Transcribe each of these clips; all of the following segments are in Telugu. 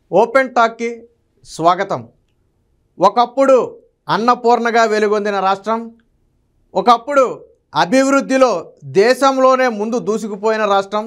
ఓపెన్ టాక్కి స్వాగతం ఒకప్పుడు అన్నపూర్ణగా వెలుగొందిన రాష్ట్రం ఒకప్పుడు అభివృద్ధిలో దేశంలోనే ముందు దూసుకుపోయిన రాష్ట్రం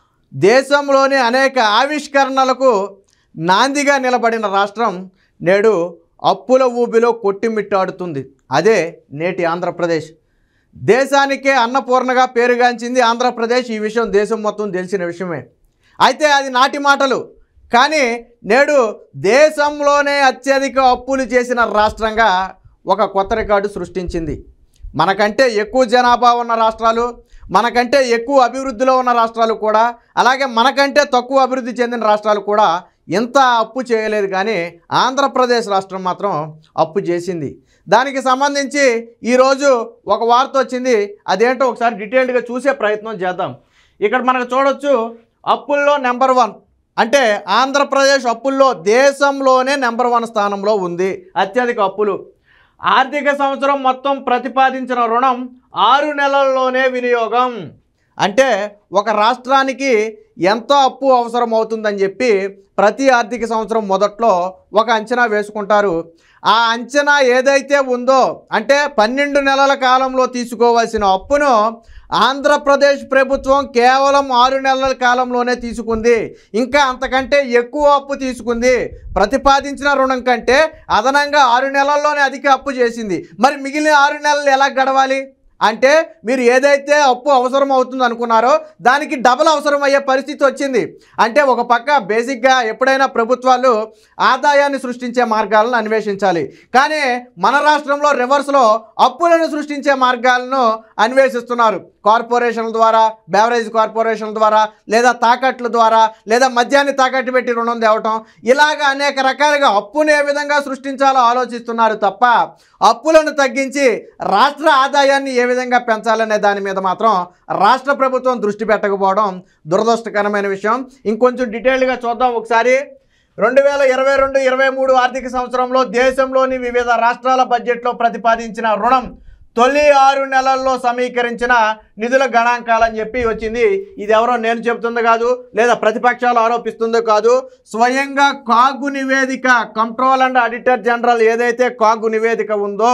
దేశంలోని అనేక ఆవిష్కరణలకు నాందిగా నిలబడిన రాష్ట్రం నేడు అప్పుల ఊబిలో కొట్టిమిట్టాడుతుంది అదే నేటి ఆంధ్రప్రదేశ్ దేశానికే అన్నపూర్ణగా పేరుగాంచింది ఆంధ్రప్రదేశ్ ఈ విషయం దేశం మొత్తం తెలిసిన విషయమే అయితే అది నాటి మాటలు కానీ నేడు దేశంలోనే అత్యధిక అప్పులు చేసిన రాష్ట్రంగా ఒక కొత్త రికార్డు సృష్టించింది మనకంటే ఎక్కువ జనాభా ఉన్న రాష్ట్రాలు మనకంటే ఎక్కువ అభివృద్ధిలో ఉన్న రాష్ట్రాలు కూడా అలాగే మనకంటే తక్కువ అభివృద్ధి చెందిన రాష్ట్రాలు కూడా ఇంత అప్పు చేయలేదు కానీ ఆంధ్రప్రదేశ్ రాష్ట్రం మాత్రం అప్పు చేసింది దానికి సంబంధించి ఈరోజు ఒక వార్త వచ్చింది అదేంటో ఒకసారి డీటెయిల్డ్గా చూసే ప్రయత్నం చేద్దాం ఇక్కడ మనకు చూడొచ్చు అప్పుల్లో నెంబర్ వన్ అంటే ఆంధ్రప్రదేశ్ అప్పుల్లో దేశంలోనే నెంబర్ వన్ స్థానంలో ఉంది అత్యధిక అప్పులు ఆర్థిక సంవత్సరం మొత్తం ప్రతిపాదించిన రుణం ఆరు నెలల్లోనే వినియోగం అంటే ఒక రాష్ట్రానికి ఎంత అప్పు అవసరం అవుతుందని చెప్పి ప్రతి ఆర్థిక సంవత్సరం మొదట్లో ఒక అంచనా వేసుకుంటారు ఆ అంచనా ఏదైతే ఉందో అంటే పన్నెండు నెలల కాలంలో తీసుకోవాల్సిన అప్పును ఆంధ్రప్రదేశ్ ప్రభుత్వం కేవలం ఆరు నెలల కాలంలోనే తీసుకుంది ఇంకా అంతకంటే ఎక్కువ అప్పు తీసుకుంది ప్రతిపాదించిన రుణం కంటే అదనంగా ఆరు నెలల్లోనే అధిక అప్పు చేసింది మరి మిగిలిన ఆరు నెలలు ఎలా గడవాలి అంటే మీరు ఏదైతే అప్పు అవసరం అవుతుంది అనుకున్నారో దానికి డబల్ అవసరం అయ్యే పరిస్థితి వచ్చింది అంటే ఒక పక్క బేసిక్గా ఎప్పుడైనా ప్రభుత్వాలు ఆదాయాన్ని సృష్టించే మార్గాలను అన్వేషించాలి కానీ మన రాష్ట్రంలో రివర్స్లో అప్పులను సృష్టించే మార్గాలను అన్వేషిస్తున్నారు కార్పొరేషన్ల ద్వారా బెవరేజ్ కార్పొరేషన్ల ద్వారా లేదా తాకట్ల ద్వారా లేదా మద్యాన్ని తాకట్టు పెట్టి రుణం తేవటం ఇలాగ అనేక రకాలుగా అప్పును ఏ విధంగా సృష్టించాలో ఆలోచిస్తున్నారు తప్ప అప్పులను తగ్గించి రాష్ట్ర ఆదాయాన్ని ఏ విధంగా పెంచాలనే దాని మీద మాత్రం రాష్ట్ర ప్రభుత్వం దృష్టి పెట్టకపోవడం దురదృష్టకరమైన విషయం ఇంకొంచెం డీటెయిల్డ్గా చూద్దాం ఒకసారి రెండు వేల ఇరవై రెండు ఇరవై మూడు ఆర్థిక సంవత్సరంలో దేశంలోని వివిధ రాష్ట్రాల బడ్జెట్లో ప్రతిపాదించిన రుణం తొలి ఆరు నెలల్లో సమీకరించిన నిధుల గణాంకాలని చెప్పి వచ్చింది ఇది ఎవరో నేను చెబుతుంది కాదు లేదా ప్రతిపక్షాలు ఆరోపిస్తుందో కాదు స్వయంగా కాగు నివేదిక కంట్రోల్ అండ్ ఆడిటర్ జనరల్ ఏదైతే కాగు నివేదిక ఉందో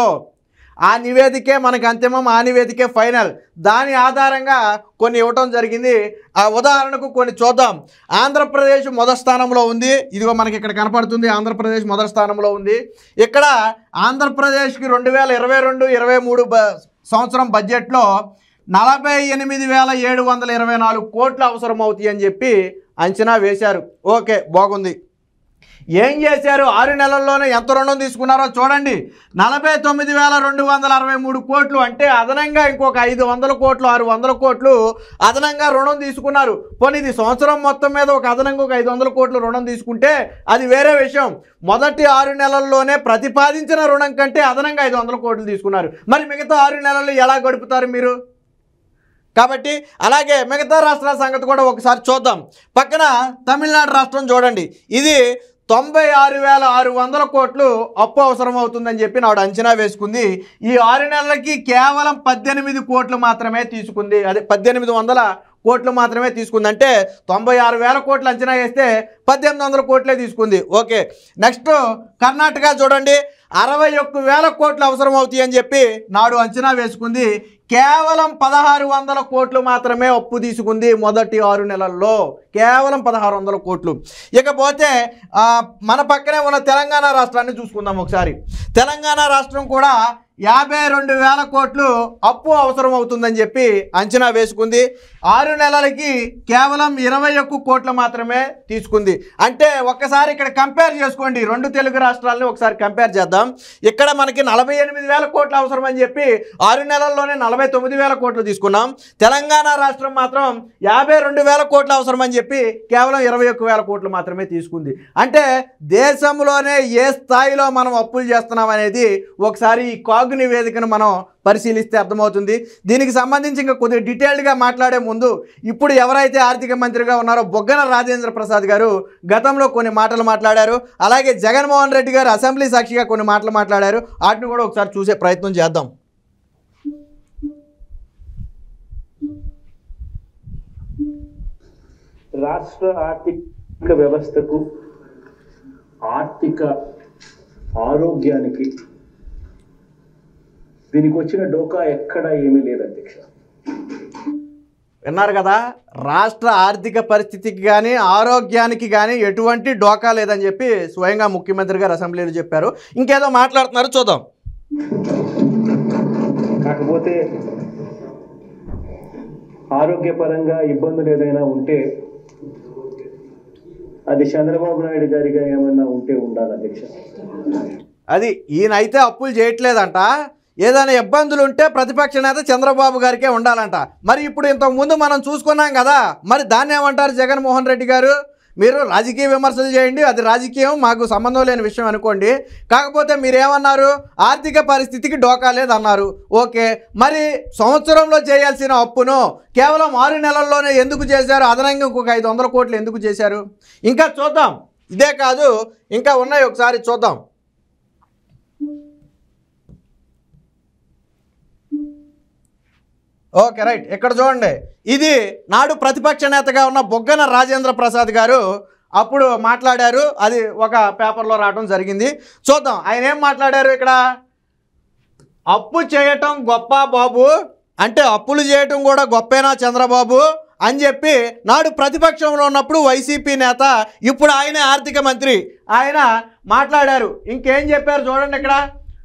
ఆ నివేదికే మనకి అంతిమం ఆ నివేదికే ఫైనల్ దాని ఆధారంగా కొన్ని ఇవ్వటం జరిగింది ఆ ఉదాహరణకు కొన్ని చూద్దాం ఆంధ్రప్రదేశ్ మొదటి స్థానంలో ఉంది ఇదిగో మనకి ఇక్కడ కనపడుతుంది ఆంధ్రప్రదేశ్ మొదటి స్థానంలో ఉంది ఇక్కడ ఆంధ్రప్రదేశ్కి రెండు వేల ఇరవై రెండు ఇరవై మూడు బ సంవత్సరం బడ్జెట్లో నలభై ఎనిమిది వేల ఏడు వందల ఇరవై నాలుగు కోట్లు అవసరం అవుతాయి అని చెప్పి అంచనా వేశారు ఓకే బాగుంది ఏం చేశారు ఆరు నెలల్లోనే ఎంత రుణం తీసుకున్నారో చూడండి నలభై తొమ్మిది వేల రెండు వందల అరవై మూడు కోట్లు అంటే అదనంగా ఇంకొక ఐదు వందల కోట్లు ఆరు వందల కోట్లు అదనంగా రుణం తీసుకున్నారు పోనీ ఇది సంవత్సరం మొత్తం మీద ఒక అదనంగా ఒక ఐదు వందల కోట్లు రుణం తీసుకుంటే అది వేరే విషయం మొదటి ఆరు నెలల్లోనే ప్రతిపాదించిన రుణం కంటే అదనంగా ఐదు వందల కోట్లు తీసుకున్నారు మరి మిగతా ఆరు నెలలు ఎలా గడుపుతారు మీరు కాబట్టి అలాగే మిగతా రాష్ట్రాల సంగతి కూడా ఒకసారి చూద్దాం పక్కన తమిళనాడు రాష్ట్రం చూడండి ఇది తొంభై ఆరు వేల ఆరు వందల కోట్లు అప్పు అవసరం అవుతుందని చెప్పి నాడు అంచనా వేసుకుంది ఈ ఆరు నెలలకి కేవలం పద్దెనిమిది కోట్లు మాత్రమే తీసుకుంది అదే పద్దెనిమిది వందల కోట్లు మాత్రమే తీసుకుంది అంటే తొంభై ఆరు వేల కోట్లు అంచనా వేస్తే పద్దెనిమిది వందల కోట్లే తీసుకుంది ఓకే నెక్స్ట్ కర్ణాటక చూడండి అరవై ఒక్క వేల కోట్లు అవసరం అవుతాయి అని చెప్పి నాడు అంచనా వేసుకుంది కేవలం పదహారు వందల కోట్లు మాత్రమే అప్పు తీసుకుంది మొదటి ఆరు నెలల్లో కేవలం పదహారు వందల కోట్లు ఇకపోతే ఆ, మన పక్కనే ఉన్న తెలంగాణ రాష్ట్రాన్ని చూసుకుందాం ఒకసారి తెలంగాణ రాష్ట్రం కూడా యాభై రెండు వేల కోట్లు అప్పు అవసరం అవుతుందని చెప్పి అంచనా వేసుకుంది ఆరు నెలలకి కేవలం ఇరవై ఒక్క కోట్లు మాత్రమే తీసుకుంది అంటే ఒక్కసారి ఇక్కడ కంపేర్ చేసుకోండి రెండు తెలుగు రాష్ట్రాలని ఒకసారి కంపేర్ చేద్దాం ఇక్కడ మనకి నలభై ఎనిమిది వేల కోట్లు అవసరం అని చెప్పి ఆరు నెలల్లోనే నలభై తొమ్మిది వేల కోట్లు తీసుకున్నాం తెలంగాణ రాష్ట్రం మాత్రం యాభై రెండు వేల కోట్లు అవసరం అని చెప్పి కేవలం ఇరవై ఒక్క వేల కోట్లు మాత్రమే తీసుకుంది అంటే దేశంలోనే ఏ స్థాయిలో మనం అప్పులు చేస్తున్నాం అనేది ఒకసారి ఈ కాగు నివేదికను మనం పరిశీలిస్తే అర్థమవుతుంది దీనికి సంబంధించి ఇంకా కొద్దిగా డీటెయిల్డ్గా మాట్లాడే ముందు ఇప్పుడు ఎవరైతే ఆర్థిక మంత్రిగా ఉన్నారో బొగ్గన రాజేంద్ర ప్రసాద్ గారు గతంలో కొన్ని మాటలు మాట్లాడారు అలాగే జగన్మోహన్ రెడ్డి గారు అసెంబ్లీ సాక్షిగా కొన్ని మాటలు మాట్లాడారు వాటిని కూడా ఒకసారి చూసే ప్రయత్నం చేద్దాం రాష్ట్ర ఆర్థిక వ్యవస్థకు ఆర్థిక ఆరోగ్యానికి దీనికి వచ్చిన డోకా ఎక్కడ ఏమీ లేదు అధ్యక్ష విన్నారు కదా రాష్ట్ర ఆర్థిక పరిస్థితికి కానీ ఆరోగ్యానికి కానీ ఎటువంటి డోకా లేదని చెప్పి స్వయంగా ముఖ్యమంత్రి గారు అసెంబ్లీలో చెప్పారు ఇంకేదో మాట్లాడుతున్నారు చూద్దాం కాకపోతే ఆరోగ్యపరంగా ఇబ్బందులు ఏదైనా ఉంటే అది చంద్రబాబు నాయుడు గారిగా ఏమన్నా ఉంటే ఉండాలి అధ్యక్ష అది ఈయన అయితే అప్పులు చేయట్లేదంట ఏదైనా ఇబ్బందులు ఉంటే ప్రతిపక్ష నేత చంద్రబాబు గారికే ఉండాలంట మరి ఇప్పుడు ఇంతకుముందు మనం చూసుకున్నాం కదా మరి దాన్ని ఏమంటారు జగన్మోహన్ రెడ్డి గారు మీరు రాజకీయ విమర్శలు చేయండి అది రాజకీయం మాకు సంబంధం లేని విషయం అనుకోండి కాకపోతే మీరేమన్నారు ఆర్థిక పరిస్థితికి డోకా లేదన్నారు ఓకే మరి సంవత్సరంలో చేయాల్సిన అప్పును కేవలం ఆరు నెలల్లోనే ఎందుకు చేశారు అదనంగా ఇంకొక ఐదు వందల కోట్లు ఎందుకు చేశారు ఇంకా చూద్దాం ఇదే కాదు ఇంకా ఉన్నాయి ఒకసారి చూద్దాం ఓకే రైట్ ఇక్కడ చూడండి ఇది నాడు ప్రతిపక్ష నేతగా ఉన్న బొగ్గన రాజేంద్ర ప్రసాద్ గారు అప్పుడు మాట్లాడారు అది ఒక పేపర్లో రావడం జరిగింది చూద్దాం ఆయన ఏం మాట్లాడారు ఇక్కడ అప్పు చేయటం గొప్ప బాబు అంటే అప్పులు చేయటం కూడా గొప్పేనా చంద్రబాబు అని చెప్పి నాడు ప్రతిపక్షంలో ఉన్నప్పుడు వైసీపీ నేత ఇప్పుడు ఆయనే ఆర్థిక మంత్రి ఆయన మాట్లాడారు ఇంకేం చెప్పారు చూడండి ఇక్కడ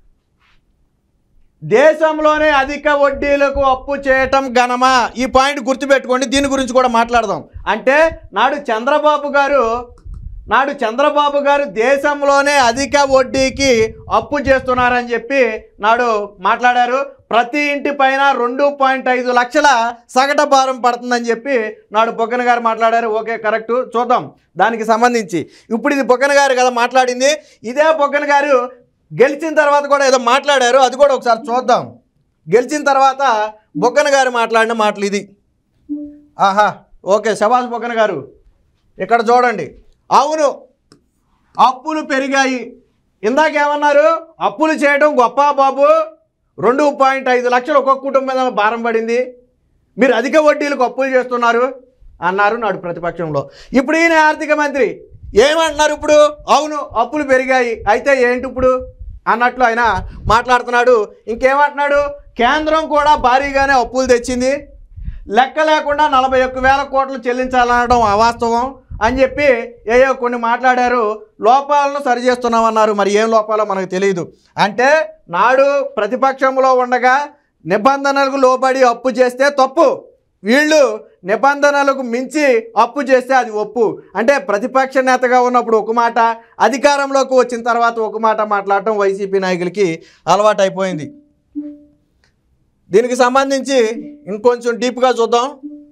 దేశంలోనే అధిక వడ్డీలకు అప్పు చేయటం ఘనమా ఈ పాయింట్ గుర్తుపెట్టుకోండి దీని గురించి కూడా మాట్లాడదాం అంటే నాడు చంద్రబాబు గారు నాడు చంద్రబాబు గారు దేశంలోనే అధిక వడ్డీకి అప్పు చేస్తున్నారని చెప్పి నాడు మాట్లాడారు ప్రతి ఇంటి పైన రెండు పాయింట్ ఐదు లక్షల సగటు భారం పడుతుందని చెప్పి నాడు బొగ్గన గారు మాట్లాడారు ఓకే కరెక్ట్ చూద్దాం దానికి సంబంధించి ఇప్పుడు ఇది బొగ్గన గారు కదా మాట్లాడింది ఇదే బొగ్గన గారు గెలిచిన తర్వాత కూడా ఏదో మాట్లాడారు అది కూడా ఒకసారి చూద్దాం గెలిచిన తర్వాత బొగ్గన గారు మాట్లాడిన మాటలు ఇది ఆహా ఓకే శబాష్ బొగ్గన గారు ఇక్కడ చూడండి అవును అప్పులు పెరిగాయి ఇందాకేమన్నారు అప్పులు చేయడం గొప్ప బాబు రెండు పాయింట్ ఐదు లక్షలు ఒక్కొక్క కుటుంబం మీద భారం పడింది మీరు అధిక వడ్డీలకు అప్పులు చేస్తున్నారు అన్నారు నాడు ప్రతిపక్షంలో ఇప్పుడు ఈయన ఆర్థిక మంత్రి ఏమంటున్నారు ఇప్పుడు అవును అప్పులు పెరిగాయి అయితే ఏంటి ఇప్పుడు అన్నట్లు ఆయన మాట్లాడుతున్నాడు ఇంకేమంటున్నాడు కేంద్రం కూడా భారీగానే అప్పులు తెచ్చింది లెక్క లేకుండా నలభై ఒక్క వేల కోట్లు చెల్లించాలనడం అవాస్తవం అని చెప్పి ఏయో కొన్ని మాట్లాడారు లోపాలను సరిచేస్తున్నామన్నారు మరి ఏం లోపాలో మనకు తెలియదు అంటే నాడు ప్రతిపక్షంలో ఉండగా నిబంధనలకు లోబడి అప్పు చేస్తే తప్పు వీళ్ళు నిబంధనలకు మించి అప్పు చేస్తే అది ఒప్పు అంటే ప్రతిపక్ష నేతగా ఉన్నప్పుడు ఒక మాట అధికారంలోకి వచ్చిన తర్వాత ఒక మాట మాట్లాడటం వైసీపీ నాయకులకి అలవాటు అయిపోయింది దీనికి సంబంధించి ఇంకొంచెం డీప్గా చూద్దాం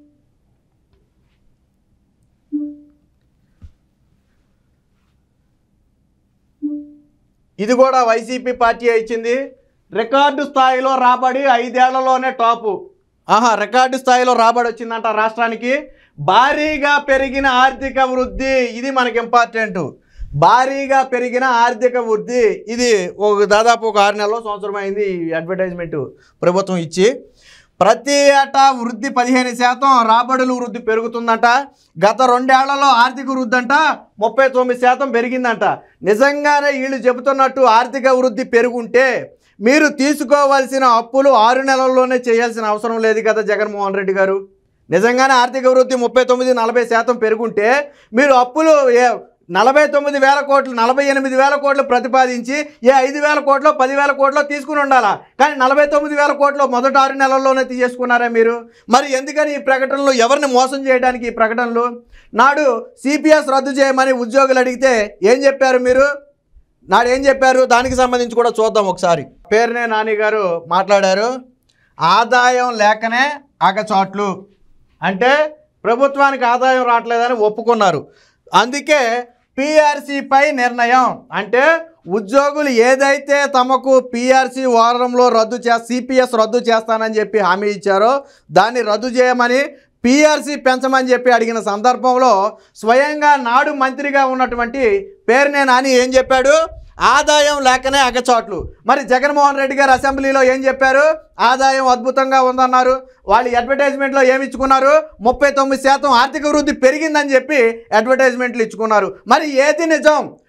ఇది కూడా వైసీపీ పార్టీ ఇచ్చింది రికార్డు స్థాయిలో రాబడి ఐదేళ్లలోనే టాపు ఆహా రికార్డు స్థాయిలో రాబడి వచ్చిందంట రాష్ట్రానికి భారీగా పెరిగిన ఆర్థిక వృద్ధి ఇది మనకి ఇంపార్టెంట్ భారీగా పెరిగిన ఆర్థిక వృద్ధి ఇది ఒక దాదాపు ఒక ఆరు నెలలో సంవత్సరం అయింది ఈ అడ్వర్టైజ్మెంట్ ప్రభుత్వం ఇచ్చి ప్రతి ఏటా వృద్ధి పదిహేను శాతం రాబడులు వృద్ధి పెరుగుతుందంట గత రెండేళ్లలో ఆర్థిక వృద్ధి అంట ముప్పై తొమ్మిది శాతం పెరిగిందంట నిజంగానే వీళ్ళు చెబుతున్నట్టు ఆర్థిక వృద్ధి పెరుగుంటే మీరు తీసుకోవాల్సిన అప్పులు ఆరు నెలల్లోనే చేయాల్సిన అవసరం లేదు కదా జగన్మోహన్ రెడ్డి గారు నిజంగానే ఆర్థిక వృద్ధి ముప్పై తొమ్మిది నలభై శాతం పెరుగుంటే మీరు అప్పులు ఏ నలభై తొమ్మిది వేల కోట్లు నలభై ఎనిమిది వేల కోట్లు ప్రతిపాదించి ఏ ఐదు వేల కోట్లో పదివేల కోట్లో తీసుకుని ఉండాలా కానీ నలభై తొమ్మిది వేల కోట్లు మొదటి ఆరు నెలల్లోనే తీసేసుకున్నారా మీరు మరి ఎందుకని ఈ ప్రకటనలు ఎవరిని మోసం చేయడానికి ఈ ప్రకటనలు నాడు సిపిఎస్ రద్దు చేయమని ఉద్యోగులు అడిగితే ఏం చెప్పారు మీరు నాడు ఏం చెప్పారు దానికి సంబంధించి కూడా చూద్దాం ఒకసారి పేరునే నాని గారు మాట్లాడారు ఆదాయం లేకనే అగచాట్లు అంటే ప్రభుత్వానికి ఆదాయం రావట్లేదని ఒప్పుకున్నారు అందుకే పీఆర్సీపై నిర్ణయం అంటే ఉద్యోగులు ఏదైతే తమకు పీఆర్సీ వారంలో రద్దు చే సిపిఎస్ రద్దు చేస్తానని చెప్పి హామీ ఇచ్చారో దాన్ని రద్దు చేయమని పీఆర్సీ పెంచమని చెప్పి అడిగిన సందర్భంలో స్వయంగా నాడు మంత్రిగా ఉన్నటువంటి పేరునే నాని ఏం చెప్పాడు ఆదాయం లేకనే అగచాట్లు మరి జగన్మోహన్ రెడ్డి గారు అసెంబ్లీలో ఏం చెప్పారు ఆదాయం అద్భుతంగా ఉందన్నారు వాళ్ళు అడ్వర్టైజ్మెంట్లో ఏమి ఇచ్చుకున్నారు ముప్పై తొమ్మిది శాతం ఆర్థిక వృద్ధి పెరిగిందని చెప్పి అడ్వర్టైజ్మెంట్లు ఇచ్చుకున్నారు మరి ఏది నిజం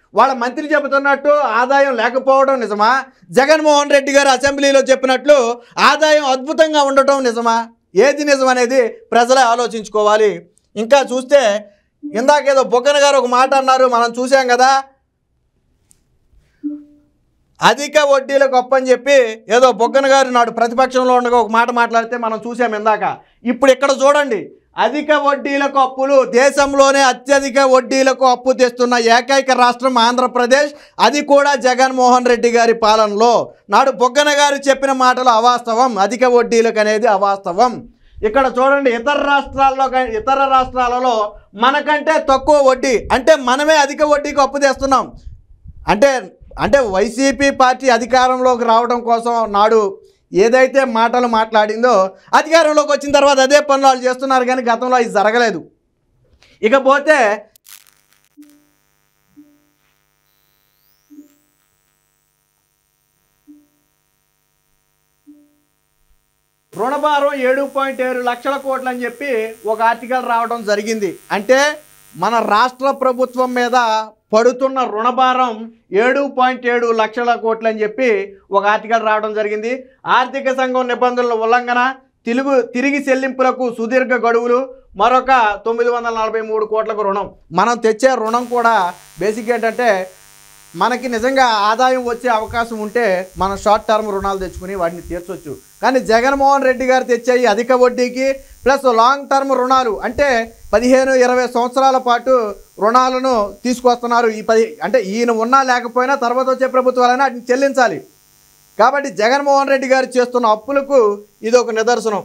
వాళ్ళ మంత్రి చెబుతున్నట్టు ఆదాయం లేకపోవడం నిజమా జగన్మోహన్ రెడ్డి గారు అసెంబ్లీలో చెప్పినట్లు ఆదాయం అద్భుతంగా ఉండటం నిజమా ఏది నిజం అనేది ప్రజలే ఆలోచించుకోవాలి ఇంకా చూస్తే ఇందాకేదో బొగ్గన గారు ఒక మాట అన్నారు మనం చూసాం కదా అధిక వడ్డీల గొప్ప అని చెప్పి ఏదో బొగ్గన గారు నాడు ప్రతిపక్షంలో ఉండగా ఒక మాట మాట్లాడితే మనం చూసాం ఇందాక ఇప్పుడు ఇక్కడ చూడండి అధిక వడ్డీలకు అప్పులు దేశంలోనే అత్యధిక వడ్డీలకు అప్పు తెస్తున్న ఏకైక రాష్ట్రం ఆంధ్రప్రదేశ్ అది కూడా జగన్మోహన్ రెడ్డి గారి పాలనలో నాడు బొగ్గన గారు చెప్పిన మాటలు అవాస్తవం అధిక వడ్డీలకు అనేది అవాస్తవం ఇక్కడ చూడండి ఇతర రాష్ట్రాల్లో క- ఇతర రాష్ట్రాలలో మనకంటే తక్కువ వడ్డీ అంటే మనమే అధిక వడ్డీకి అప్పు తెస్తున్నాం అంటే అంటే వైసీపీ పార్టీ అధికారంలోకి రావడం కోసం నాడు ఏదైతే మాటలు మాట్లాడిందో అధికారంలోకి వచ్చిన తర్వాత అదే పనులు వాళ్ళు చేస్తున్నారు కానీ గతంలో ఇది జరగలేదు ఇకపోతే రుణభారం ఏడు పాయింట్ ఏడు లక్షల కోట్లు అని చెప్పి ఒక ఆర్టికల్ రావడం జరిగింది అంటే మన రాష్ట్ర ప్రభుత్వం మీద పడుతున్న రుణభారం ఏడు పాయింట్ ఏడు లక్షల కోట్లు అని చెప్పి ఒక ఆర్టికల్ రావడం జరిగింది ఆర్థిక సంఘం నిబంధనల ఉల్లంఘన తిరుగు తిరిగి చెల్లింపులకు సుదీర్ఘ గడువులు మరొక తొమ్మిది వందల నలభై మూడు కోట్లకు రుణం మనం తెచ్చే రుణం కూడా బేసిక్ ఏంటంటే మనకి నిజంగా ఆదాయం వచ్చే అవకాశం ఉంటే మనం షార్ట్ టర్మ్ రుణాలు తెచ్చుకుని వాటిని తీర్చొచ్చు కానీ జగన్మోహన్ రెడ్డి గారు తెచ్చే ఈ అధిక వడ్డీకి ప్లస్ లాంగ్ టర్మ్ రుణాలు అంటే పదిహేను ఇరవై సంవత్సరాల పాటు రుణాలను తీసుకొస్తున్నారు ఈ పది అంటే ఈయన ఉన్నా లేకపోయినా తర్వాత వచ్చే ప్రభుత్వాలైనా వాటిని చెల్లించాలి కాబట్టి జగన్మోహన్ రెడ్డి గారు చేస్తున్న అప్పులకు ఇది ఒక నిదర్శనం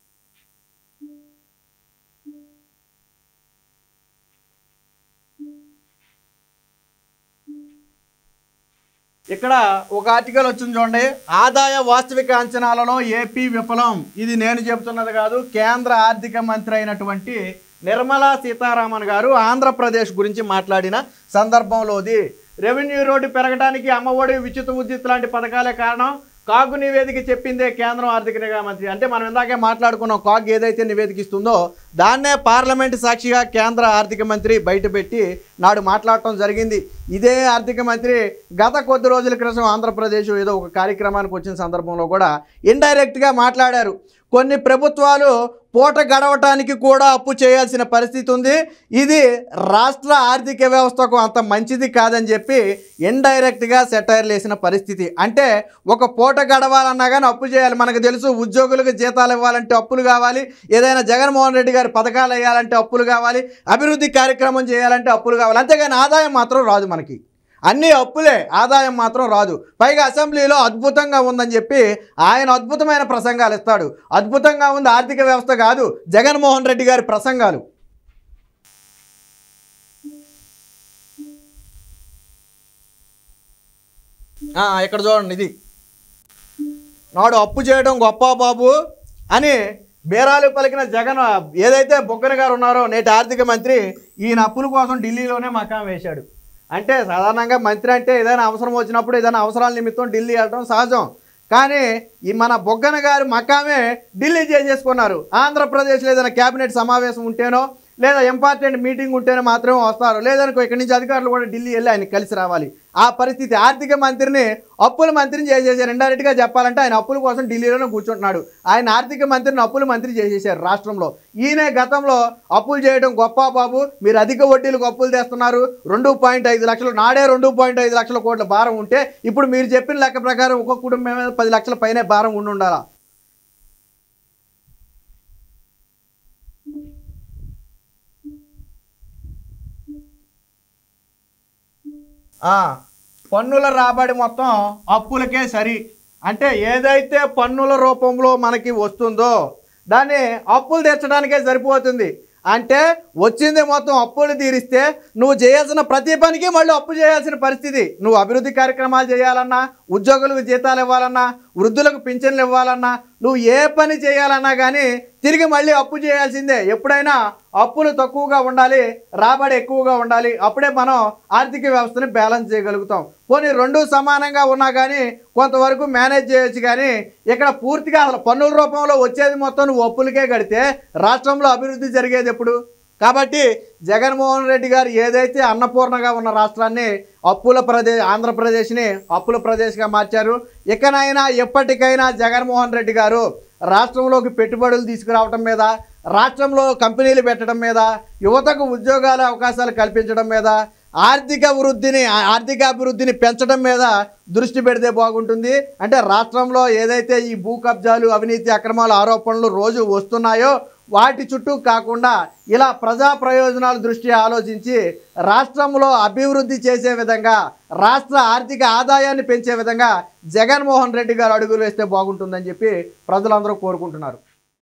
ఇక్కడ ఒక ఆర్టికల్ వచ్చింది చూడండి ఆదాయ వాస్తవిక అంచనాలలో ఏపీ విఫలం ఇది నేను చెబుతున్నది కాదు కేంద్ర ఆర్థిక మంత్రి అయినటువంటి నిర్మలా సీతారామన్ గారు ఆంధ్రప్రదేశ్ గురించి మాట్లాడిన సందర్భంలోది రెవెన్యూ రోడ్డు పెరగడానికి అమ్మఒడి ఉచిత ఉచిత్ లాంటి పథకాలే కారణం కాగు నివేదిక చెప్పిందే కేంద్రం ఆర్థిక నిఘా మంత్రి అంటే మనం ఇందాకే మాట్లాడుకున్నాం కాగ్ ఏదైతే నివేదిక ఇస్తుందో దాన్నే పార్లమెంట్ సాక్షిగా కేంద్ర ఆర్థిక మంత్రి బయటపెట్టి నాడు మాట్లాడటం జరిగింది ఇదే ఆర్థిక మంత్రి గత కొద్ది రోజుల క్రితం ఆంధ్రప్రదేశ్ ఏదో ఒక కార్యక్రమానికి వచ్చిన సందర్భంలో కూడా ఇండైరెక్ట్గా మాట్లాడారు కొన్ని ప్రభుత్వాలు పూట గడవటానికి కూడా అప్పు చేయాల్సిన పరిస్థితి ఉంది ఇది రాష్ట్ర ఆర్థిక వ్యవస్థకు అంత మంచిది కాదని చెప్పి ఇండైరెక్ట్గా సెటైర్లు వేసిన పరిస్థితి అంటే ఒక పూట గడవాలన్నా కానీ అప్పు చేయాలి మనకు తెలుసు ఉద్యోగులకు జీతాలు ఇవ్వాలంటే అప్పులు కావాలి ఏదైనా జగన్మోహన్ రెడ్డి గారి పథకాలు వేయాలంటే అప్పులు కావాలి అభివృద్ధి కార్యక్రమం చేయాలంటే అప్పులు కావాలి అంతేగాని ఆదాయం మాత్రం రాదు మనకి అన్నీ అప్పులే ఆదాయం మాత్రం రాదు పైగా అసెంబ్లీలో అద్భుతంగా ఉందని చెప్పి ఆయన అద్భుతమైన ప్రసంగాలు ఇస్తాడు అద్భుతంగా ఉంది ఆర్థిక వ్యవస్థ కాదు జగన్మోహన్ రెడ్డి గారి ప్రసంగాలు ఆ, ఇక్కడ చూడండి ఇది నాడు అప్పు చేయడం గొప్ప బాబు అని బేరాలు పలికిన జగన్ ఏదైతే బొగ్గన గారు ఉన్నారో నేటి ఆర్థిక మంత్రి ఈయన అప్పుల కోసం ఢిల్లీలోనే మకాం వేశాడు అంటే సాధారణంగా మంత్రి అంటే ఏదైనా అవసరం వచ్చినప్పుడు ఏదైనా అవసరాల నిమిత్తం ఢిల్లీ వెళ్ళడం సహజం కానీ ఈ మన బొగ్గన గారు మకామే ఢిల్లీ చేసేసుకున్నారు ఆంధ్రప్రదేశ్లో ఏదైనా క్యాబినెట్ సమావేశం ఉంటేనో లేదా ఇంపార్టెంట్ మీటింగ్ ఉంటేనే మాత్రమే వస్తారు లేదనుకో ఇక్కడి నుంచి అధికారులు కూడా ఢిల్లీ వెళ్ళి ఆయన కలిసి రావాలి ఆ పరిస్థితి ఆర్థిక మంత్రిని అప్పుల మంత్రిని చేసేసారు ఇండైరెక్ట్గా చెప్పాలంటే ఆయన అప్పుల కోసం ఢిల్లీలోనే కూర్చుంటున్నాడు ఆయన ఆర్థిక మంత్రిని అప్పుల మంత్రి చేసేసారు రాష్ట్రంలో ఈయనే గతంలో అప్పులు చేయడం గొప్ప బాబు మీరు అధిక వడ్డీలకు అప్పులు తెస్తున్నారు రెండు పాయింట్ ఐదు లక్షలు నాడే రెండు పాయింట్ ఐదు లక్షల కోట్ల భారం ఉంటే ఇప్పుడు మీరు చెప్పిన లెక్క ప్రకారం ఒక్కొక్క కుటుంబం మీద పది లక్షల పైనే భారం ఉండి ఉండాలా ఆ, పన్నుల రాబడి మొత్తం అప్పులకే సరి అంటే ఏదైతే పన్నుల రూపంలో మనకి వస్తుందో దాన్ని అప్పులు తీర్చడానికే సరిపోతుంది అంటే వచ్చింది మొత్తం అప్పులు తీరిస్తే నువ్వు చేయాల్సిన ప్రతి పనికి మళ్ళీ అప్పు చేయాల్సిన పరిస్థితి నువ్వు అభివృద్ధి కార్యక్రమాలు చేయాలన్నా ఉద్యోగులకు జీతాలు ఇవ్వాలన్నా వృద్ధులకు పింఛన్లు ఇవ్వాలన్నా నువ్వు ఏ పని చేయాలన్నా కానీ తిరిగి మళ్ళీ అప్పు చేయాల్సిందే ఎప్పుడైనా అప్పులు తక్కువగా ఉండాలి రాబడి ఎక్కువగా ఉండాలి అప్పుడే మనం ఆర్థిక వ్యవస్థని బ్యాలెన్స్ చేయగలుగుతాం పోనీ రెండు సమానంగా ఉన్నా కానీ కొంతవరకు మేనేజ్ చేయొచ్చు కానీ ఇక్కడ పూర్తిగా అసలు పన్నుల రూపంలో వచ్చేది మొత్తం నువ్వు అప్పులకే కడితే రాష్ట్రంలో అభివృద్ధి జరిగేది ఎప్పుడు కాబట్టి జగన్మోహన్ రెడ్డి గారు ఏదైతే అన్నపూర్ణగా ఉన్న రాష్ట్రాన్ని అప్పుల ప్రదేశ్ ఆంధ్రప్రదేశ్ని అప్పుల ప్రదేశ్గా మార్చారు ఇకనైనా ఎప్పటికైనా జగన్మోహన్ రెడ్డి గారు రాష్ట్రంలోకి పెట్టుబడులు తీసుకురావటం మీద రాష్ట్రంలో కంపెనీలు పెట్టడం మీద యువతకు ఉద్యోగాల అవకాశాలు కల్పించడం మీద ఆర్థిక వృద్ధిని ఆర్థిక అభివృద్ధిని పెంచడం మీద దృష్టి పెడితే బాగుంటుంది అంటే రాష్ట్రంలో ఏదైతే ఈ భూ కబ్జాలు అవినీతి అక్రమాల ఆరోపణలు రోజు వస్తున్నాయో వాటి చుట్టూ కాకుండా ఇలా ప్రజా ప్రయోజనాల దృష్టి ఆలోచించి రాష్ట్రంలో అభివృద్ధి చేసే విధంగా రాష్ట్ర ఆర్థిక ఆదాయాన్ని పెంచే విధంగా జగన్మోహన్ రెడ్డి గారు అడుగులు వేస్తే బాగుంటుందని చెప్పి ప్రజలందరూ కోరుకుంటున్నారు